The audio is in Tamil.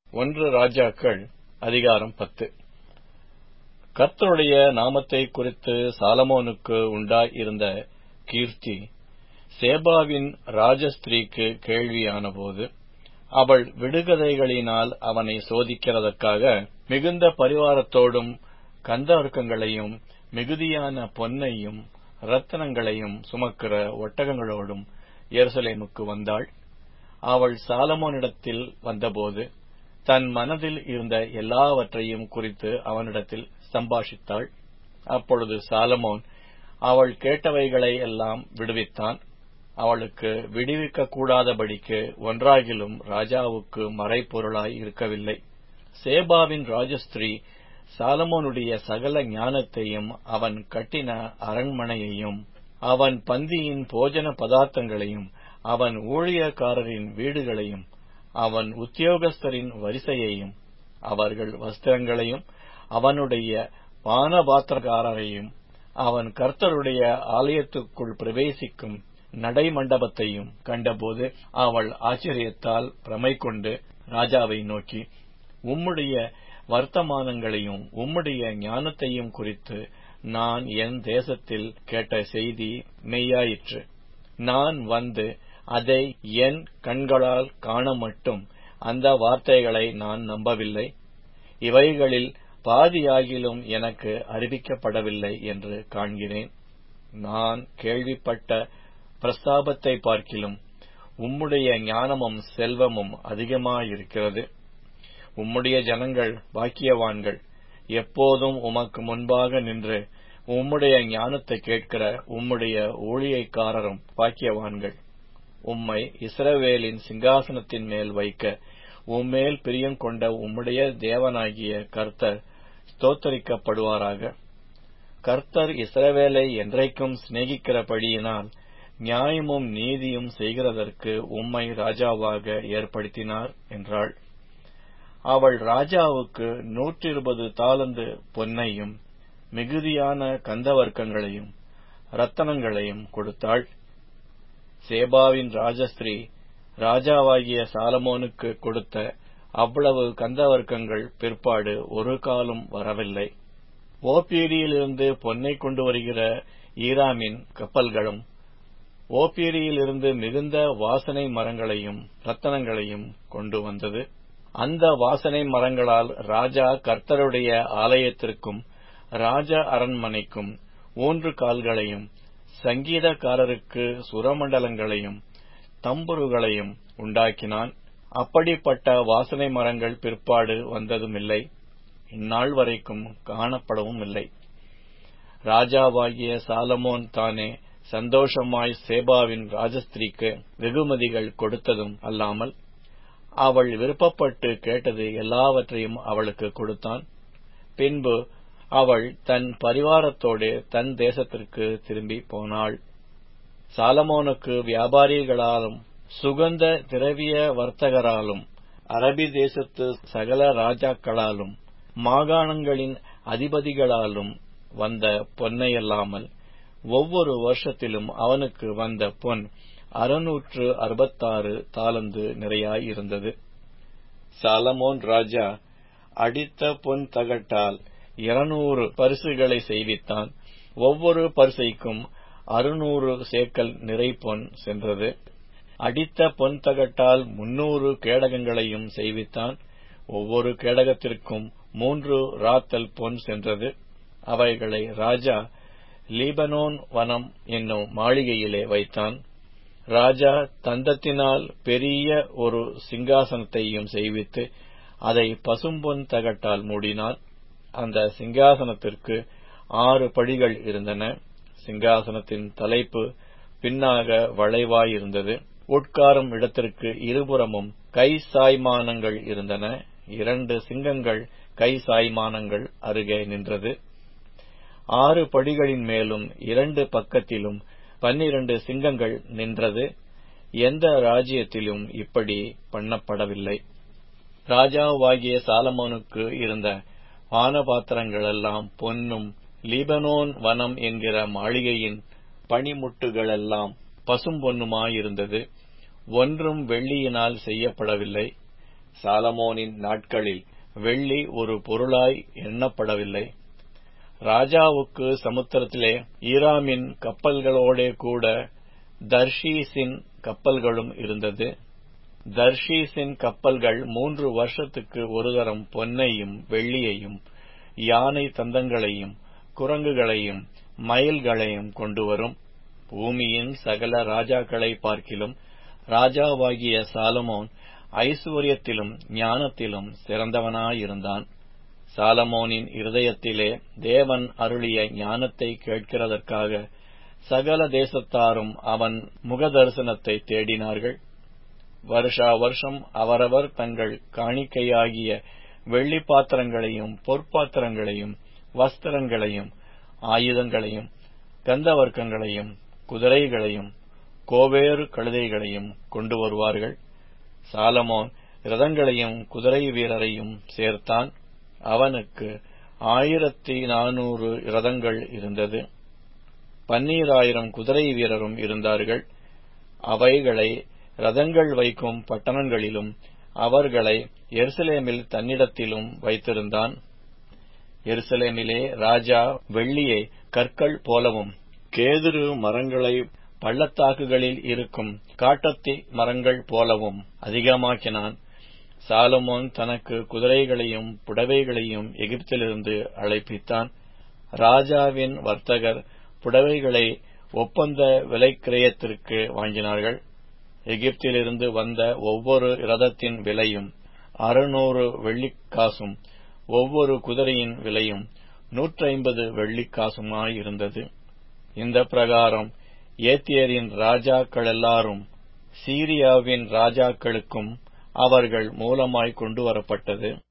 ஒன்று ராஜாக்கள் அதிகாரம் பத்து கர்த்தருடைய நாமத்தை குறித்து சாலமோனுக்கு உண்டாயிருந்த கீர்த்தி சேபாவின் ராஜஸ்திரீக்கு கேள்வியானபோது அவள் விடுகதைகளினால் அவனை சோதிக்கிறதற்காக மிகுந்த பரிவாரத்தோடும் கந்தவர்க்கங்களையும் மிகுதியான பொன்னையும் ரத்தனங்களையும் சுமக்கிற ஒட்டகங்களோடும் எருசலேமுக்கு வந்தாள் அவள் சாலமோனிடத்தில் வந்தபோது தன் மனதில் இருந்த எல்லாவற்றையும் குறித்து அவனிடத்தில் சம்பாஷித்தாள் அப்பொழுது சாலமோன் அவள் கேட்டவைகளை எல்லாம் விடுவித்தான் அவளுக்கு விடுவிக்க கூடாதபடிக்கு ஒன்றாகிலும் ராஜாவுக்கு மறைப்பொருளாய் இருக்கவில்லை சேபாவின் ராஜஸ்திரீ சாலமோனுடைய சகல ஞானத்தையும் அவன் கட்டின அரண்மனையையும் அவன் பந்தியின் போஜன பதார்த்தங்களையும் அவன் ஊழியக்காரரின் வீடுகளையும் அவன் உத்தியோகஸ்தரின் வரிசையையும் அவர்கள் வஸ்திரங்களையும் அவனுடைய பானபாத்திரக்காரரையும் அவன் கர்த்தருடைய ஆலயத்துக்குள் பிரவேசிக்கும் நடைமண்டபத்தையும் கண்டபோது அவள் ஆச்சரியத்தால் பிரமை கொண்டு ராஜாவை நோக்கி உம்முடைய வர்த்தமானங்களையும் உம்முடைய ஞானத்தையும் குறித்து நான் என் தேசத்தில் கேட்ட செய்தி மெய்யாயிற்று நான் வந்து அதை என் கண்களால் காண மட்டும் அந்த வார்த்தைகளை நான் நம்பவில்லை இவைகளில் பாதியாகிலும் எனக்கு அறிவிக்கப்படவில்லை என்று காண்கிறேன் நான் கேள்விப்பட்ட பிரஸ்தாபத்தை பார்க்கிலும் உம்முடைய ஞானமும் செல்வமும் அதிகமாயிருக்கிறது உம்முடைய ஜனங்கள் பாக்கியவான்கள் எப்போதும் உமக்கு முன்பாக நின்று உம்முடைய ஞானத்தை கேட்கிற உம்முடைய ஊழியக்காரரும் பாக்கியவான்கள் உம்மை இஸ்ரவேலின் சிங்காசனத்தின் மேல் வைக்க உம்மேல் பிரியம் கொண்ட உம்முடைய தேவனாகிய கர்த்தர் ஸ்தோத்தரிக்கப்படுவாராக கர்த்தர் இஸ்ரவேலை என்றைக்கும் சிநேகிக்கிறபடியினால் நியாயமும் நீதியும் செய்கிறதற்கு உம்மை ராஜாவாக ஏற்படுத்தினார் என்றாள் அவள் ராஜாவுக்கு நூற்றி இருபது தாளந்து பொன்னையும் மிகுதியான கந்தவர்க்கங்களையும் ரத்தனங்களையும் கொடுத்தாள் சேபாவின் ராஜஸ்திரீ ராஜாவாகிய சாலமோனுக்கு கொடுத்த அவ்வளவு கந்தவர்க்கங்கள் பிற்பாடு ஒரு காலம் வரவில்லை ஓப்பீரியிலிருந்து பொன்னை கொண்டு வருகிற ஈராமின் கப்பல்களும் ஓப்பீரியிலிருந்து மிகுந்த வாசனை மரங்களையும் ரத்தனங்களையும் கொண்டு வந்தது அந்த வாசனை மரங்களால் ராஜா கர்த்தருடைய ஆலயத்திற்கும் ராஜ அரண்மனைக்கும் ஊன்று கால்களையும் சங்கீதக்காரருக்கு சுரமண்டலங்களையும் தம்புருகளையும் உண்டாக்கினான் அப்படிப்பட்ட வாசனை மரங்கள் பிற்பாடு வந்ததுமில்லை இந்நாள் வரைக்கும் காணப்படவும் இல்லை ராஜாவாகிய சாலமோன் தானே சந்தோஷமாய் சேபாவின் ராஜஸ்திரிக்கு வெகுமதிகள் கொடுத்ததும் அல்லாமல் அவள் விருப்பப்பட்டு கேட்டது எல்லாவற்றையும் அவளுக்கு கொடுத்தான் பின்பு அவள் தன் பரிவாரத்தோடு தன் தேசத்திற்கு திரும்பி போனாள் சாலமோனுக்கு வியாபாரிகளாலும் சுகந்த திரவிய வர்த்தகராலும் அரபி தேசத்து சகல ராஜாக்களாலும் மாகாணங்களின் அதிபதிகளாலும் வந்த பொன்னையல்லாமல் ஒவ்வொரு வருஷத்திலும் அவனுக்கு வந்த பொன் அறுநூற்று அறுபத்தாறு தாளந்து நிறையாயிருந்தது சாலமோன் ராஜா அடித்த பொன் தகட்டால் இருநூறு பரிசுகளை செய்வித்தான் ஒவ்வொரு பரிசைக்கும் அறுநூறு சேக்கல் நிறை பொன் சென்றது அடித்த பொன் தகட்டால் முன்னூறு கேடகங்களையும் செய்வித்தான் ஒவ்வொரு கேடகத்திற்கும் மூன்று ராத்தல் பொன் சென்றது அவைகளை ராஜா லீபனோன் வனம் என்னும் மாளிகையிலே வைத்தான் ராஜா தந்தத்தினால் பெரிய ஒரு சிங்காசனத்தையும் செய்வித்து அதை பசும்பொன் தகட்டால் மூடினான் அந்த சிங்காசனத்திற்கு ஆறு படிகள் இருந்தன சிங்காசனத்தின் தலைப்பு பின்னாக வளைவாயிருந்தது உட்காரும் இடத்திற்கு இருபுறமும் கை சாய்மானங்கள் இருந்தன இரண்டு சிங்கங்கள் கை சாய்மானங்கள் அருகே நின்றது ஆறு படிகளின் மேலும் இரண்டு பக்கத்திலும் பன்னிரண்டு சிங்கங்கள் நின்றது எந்த ராஜ்யத்திலும் இப்படி பண்ணப்படவில்லை ராஜாவாகிய சாலமோனுக்கு இருந்த பானபாத்திரங்களெல்லாம் பொன்னும் லீபனோன் வனம் என்கிற மாளிகையின் பனிமுட்டுகளெல்லாம் பசும்பொன்னுமாயிருந்தது ஒன்றும் வெள்ளியினால் செய்யப்படவில்லை சாலமோனின் நாட்களில் வெள்ளி ஒரு பொருளாய் எண்ணப்படவில்லை ராஜாவுக்கு சமுத்திரத்திலே ஈராமின் கப்பல்களோடே கூட தர்ஷீஸின் கப்பல்களும் இருந்தது தர்ஷீஸின் கப்பல்கள் மூன்று வருஷத்துக்கு ஒரு தரம் பொன்னையும் வெள்ளியையும் யானை தந்தங்களையும் குரங்குகளையும் மயில்களையும் கொண்டு வரும் பூமியின் சகல ராஜாக்களை பார்க்கிலும் ராஜாவாகிய சாலமோன் ஐஸ்வர்யத்திலும் ஞானத்திலும் சிறந்தவனாயிருந்தான் சாலமோனின் இருதயத்திலே தேவன் அருளிய ஞானத்தை கேட்கிறதற்காக சகல தேசத்தாரும் அவன் முகதரிசனத்தை தேடினார்கள் வருஷா வருஷம் அவரவர் தங்கள் காணிக்கையாகிய வெள்ளி பாத்திரங்களையும் பொற்பாத்திரங்களையும் வஸ்திரங்களையும் ஆயுதங்களையும் கந்தவர்க்கங்களையும் குதிரைகளையும் கோவேறு கழுதைகளையும் கொண்டு வருவார்கள் சாலமோன் ரதங்களையும் குதிரை வீரரையும் சேர்த்தான் அவனுக்கு ஆயிரத்தி நானூறு ரதங்கள் இருந்தது பன்னீராயிரம் குதிரை வீரரும் இருந்தார்கள் அவைகளை ரதங்கள் வைக்கும் பட்டணங்களிலும் அவர்களை எருசலேமில் தன்னிடத்திலும் வைத்திருந்தான் எருசலேமிலே ராஜா வெள்ளியை கற்கள் போலவும் கேதுரு மரங்களை பள்ளத்தாக்குகளில் இருக்கும் காட்டத்தி மரங்கள் போலவும் அதிகமாக்கினான் சாலமோன் தனக்கு குதிரைகளையும் புடவைகளையும் எகிப்திலிருந்து அழைப்பித்தான் ராஜாவின் வர்த்தகர் புடவைகளை ஒப்பந்த விலைக்கிரயத்திற்கு வாங்கினார்கள் எகிப்திலிருந்து வந்த ஒவ்வொரு இரதத்தின் விலையும் அறுநூறு வெள்ளிக்காசும் ஒவ்வொரு குதிரையின் விலையும் நூற்றைம்பது வெள்ளிக்காசுமாயிருந்தது இந்த பிரகாரம் ஏத்தியரின் ராஜாக்கள் எல்லாரும் சீரியாவின் ராஜாக்களுக்கும் அவர்கள் மூலமாய் கொண்டு வரப்பட்டது